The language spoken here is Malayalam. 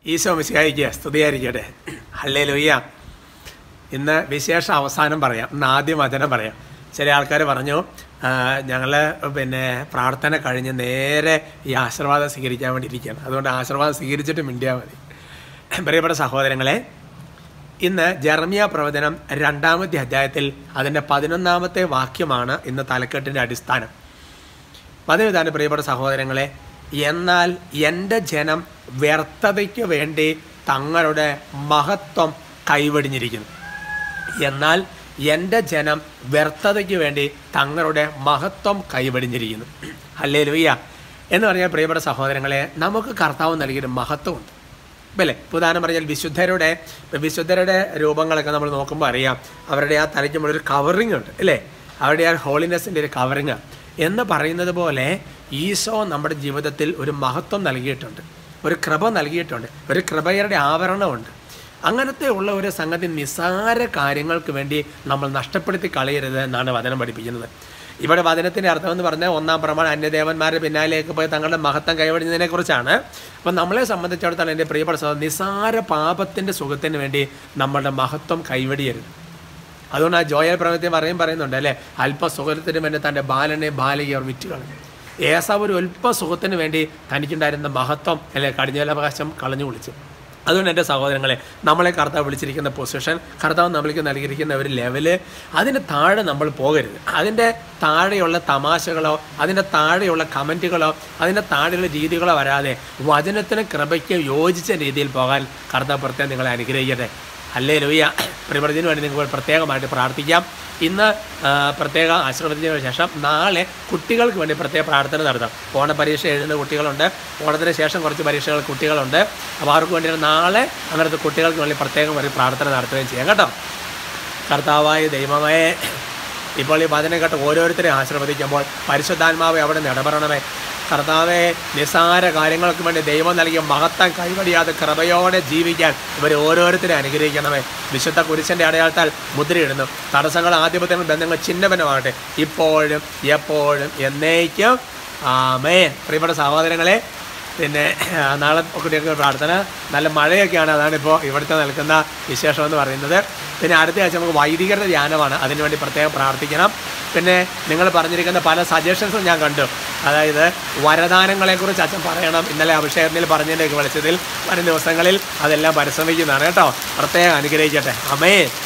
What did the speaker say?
ഈശോ മിശിഹായിക്ക് സ്തുതിയായിരിക്കട്ടെ ഹല്ലേ ലൊയ്യ ഇന്ന് വിശേഷ അവസാനം പറയാം ഇന്ന് ആദ്യം വചനം പറയാം ചില ആൾക്കാർ പറഞ്ഞു ഞങ്ങൾ പിന്നെ പ്രാർത്ഥന കഴിഞ്ഞ് നേരെ ഈ ആശീർവാദം സ്വീകരിക്കാൻ വേണ്ടി ഇരിക്കുകയാണ് അതുകൊണ്ട് ആശീർവാദം സ്വീകരിച്ചിട്ട് മിണ്ടിയാൽ മതി പ്രിയപ്പെട്ട സഹോദരങ്ങളെ ഇന്ന് ജർമിയ പ്രവചനം രണ്ടാമത്തെ അധ്യായത്തിൽ അതിൻ്റെ പതിനൊന്നാമത്തെ വാക്യമാണ് ഇന്ന് തലക്കെട്ടിൻ്റെ അടിസ്ഥാനം പതിവിധാന പ്രിയപ്പെട്ട സഹോദരങ്ങളെ എന്നാൽ എൻ്റെ ജനം വ്യർത്ഥതയ്ക്ക് വേണ്ടി തങ്ങളുടെ മഹത്വം കൈവടിഞ്ഞിരിക്കുന്നു എന്നാൽ എൻ്റെ ജനം വ്യർത്ഥതയ്ക്ക് വേണ്ടി തങ്ങളുടെ മഹത്വം കൈവടിഞ്ഞിരിക്കുന്നു അല്ലേ ലുയ്യ എന്ന് പറഞ്ഞാൽ പ്രിയപ്പെട്ട സഹോദരങ്ങളെ നമുക്ക് കർത്താവ് നൽകിയൊരു മഹത്വമുണ്ട് അല്ലേ ഉദാഹരണം പറഞ്ഞാൽ വിശുദ്ധരുടെ വിശുദ്ധരുടെ രൂപങ്ങളൊക്കെ നമ്മൾ നോക്കുമ്പോൾ അറിയാം അവരുടെ ആ തലയ്ക്ക് മുകളിൽ ഒരു കവറിങ് ഉണ്ട് അല്ലേ അവരുടെ ആ ഹോളിനെസ്സിൻ്റെ ഒരു കവറിങ് എന്ന് പറയുന്നത് പോലെ ഈശോ നമ്മുടെ ജീവിതത്തിൽ ഒരു മഹത്വം നൽകിയിട്ടുണ്ട് ഒരു കൃപ നൽകിയിട്ടുണ്ട് ഒരു കൃപയുടെ ആവരണമുണ്ട് അങ്ങനത്തെ ഉള്ള ഒരു സംഗതി നിസ്സാര കാര്യങ്ങൾക്ക് വേണ്ടി നമ്മൾ നഷ്ടപ്പെടുത്തി കളയരുത് എന്നാണ് വചനം പഠിപ്പിക്കുന്നത് ഇവിടെ വചനത്തിൻ്റെ അർത്ഥം എന്ന് പറഞ്ഞാൽ ഒന്നാം പ്രമാണം അന്യദേവന്മാരുടെ പിന്നാലേക്ക് പോയി തങ്ങളുടെ മഹത്വം കൈവടിഞ്ഞതിനെ കുറിച്ചാണ് അപ്പം നമ്മളെ സംബന്ധിച്ചിടത്തോളം എൻ്റെ പ്രിയപ്പെട്ട സഹോദരൻ നിസ്സാര പാപത്തിൻ്റെ സുഖത്തിന് വേണ്ടി നമ്മളുടെ മഹത്വം കൈവടിയരുത് അതുകൊണ്ട് ആ ജോയൽ പ്രവൃത്തി പറയും പറയുന്നുണ്ട് അല്ലേ അല്പസുഖത്തിന് വേണ്ടി തൻ്റെ ബാലനെ ബാലയെ അവർ വിറ്റ് കളഞ്ഞു ഏസാവ് ഒരു അല്പ സുഖത്തിന് വേണ്ടി തനിക്കുണ്ടായിരുന്ന മഹത്വം അല്ലെ കടിഞ്ഞാലവകാശം കളഞ്ഞു വിളിച്ചു അതുകൊണ്ട് എൻ്റെ സഹോദരങ്ങളെ നമ്മളെ കർത്താവ് വിളിച്ചിരിക്കുന്ന പൊസിഷൻ കർത്താവ് നമ്മൾക്ക് നൽകിയിരിക്കുന്ന ഒരു ലെവല് അതിന് താഴെ നമ്മൾ പോകരുത് അതിൻ്റെ താഴെയുള്ള തമാശകളോ അതിൻ്റെ താഴെയുള്ള കമൻറ്റുകളോ അതിൻ്റെ താഴെയുള്ള രീതികളോ വരാതെ വചനത്തിന് കൃപയ്ക്ക് യോജിച്ച രീതിയിൽ പോകാൻ കർത്താവ് പ്രത്യേകം നിങ്ങളെ അനുഗ്രഹിക്കട്ടെ അല്ലേ ലൂയ്യ പ്രിമൃതിന് വേണ്ടി നിങ്ങൾക്ക് പ്രത്യേകമായിട്ട് പ്രാർത്ഥിക്കാം ഇന്ന് പ്രത്യേക ആശീർവദിച്ചതിന് ശേഷം നാളെ കുട്ടികൾക്ക് വേണ്ടി പ്രത്യേക പ്രാർത്ഥന നടത്താം ഓണ പരീക്ഷ എഴുതുന്ന കുട്ടികളുണ്ട് ഓണത്തിന് ശേഷം കുറച്ച് പരീക്ഷകൾ കുട്ടികളുണ്ട് അപ്പോൾ അവർക്ക് വേണ്ടി നാളെ അങ്ങനത്തെ കുട്ടികൾക്ക് വേണ്ടി പ്രത്യേകം ഒരു പ്രാർത്ഥന നടത്തുകയും ചെയ്യാം കേട്ടോ കർത്താവായ ദൈവമേ ഇപ്പോൾ ഈ വചനം കേട്ട് ഓരോരുത്തരെയും ആശീർവദിക്കുമ്പോൾ പരിശുദ്ധാത്മാവെ അവിടെ ഇടപെടണമേ കർത്താവെ നിസ്സാര കാര്യങ്ങൾക്ക് വേണ്ടി ദൈവം നൽകിയ മഹത്വം കൈവടിയാതെ കൃപയോടെ ജീവിക്കാൻ ഇവർ ഓരോരുത്തരെ അനുഗ്രഹിക്കണമേ വിശുദ്ധ കുരിശൻ്റെ അടയാളത്താൽ മുദ്രയിടുന്നു തടസ്സങ്ങൾ ആധിപത്യങ്ങൾ ബന്ധങ്ങൾ ചിഹ്നപനമാകട്ടെ ഇപ്പോഴും എപ്പോഴും എന്നേക്കും ആമേ പ്രിയപ്പെട്ട സഹോദരങ്ങളെ പിന്നെ നാളെ കുട്ടികൾക്ക് പ്രാർത്ഥന നല്ല മഴയൊക്കെയാണ് അതാണിപ്പോൾ ഇവിടുത്തെ നിൽക്കുന്ന വിശേഷം എന്ന് പറയുന്നത് പിന്നെ അടുത്ത ആഴ്ച നമുക്ക് വൈദികരുടെ ധ്യാനമാണ് അതിനുവേണ്ടി പ്രത്യേകം പ്രാർത്ഥിക്കണം പിന്നെ നിങ്ങൾ പറഞ്ഞിരിക്കുന്ന പല സജഷൻസും ഞാൻ കണ്ടു അതായത് വരദാനങ്ങളെക്കുറിച്ച് അച്ഛൻ പറയണം ഇന്നലെ അഭിഷേകത്തിൽ പറഞ്ഞതിൻ്റെയൊക്കെ വിളിച്ചതിൽ വരും ദിവസങ്ങളിൽ അതെല്ലാം പരിശ്രമിക്കുന്നതാണ് കേട്ടോ പ്രത്യേകം അനുഗ്രഹിക്കട്ടെ അമേ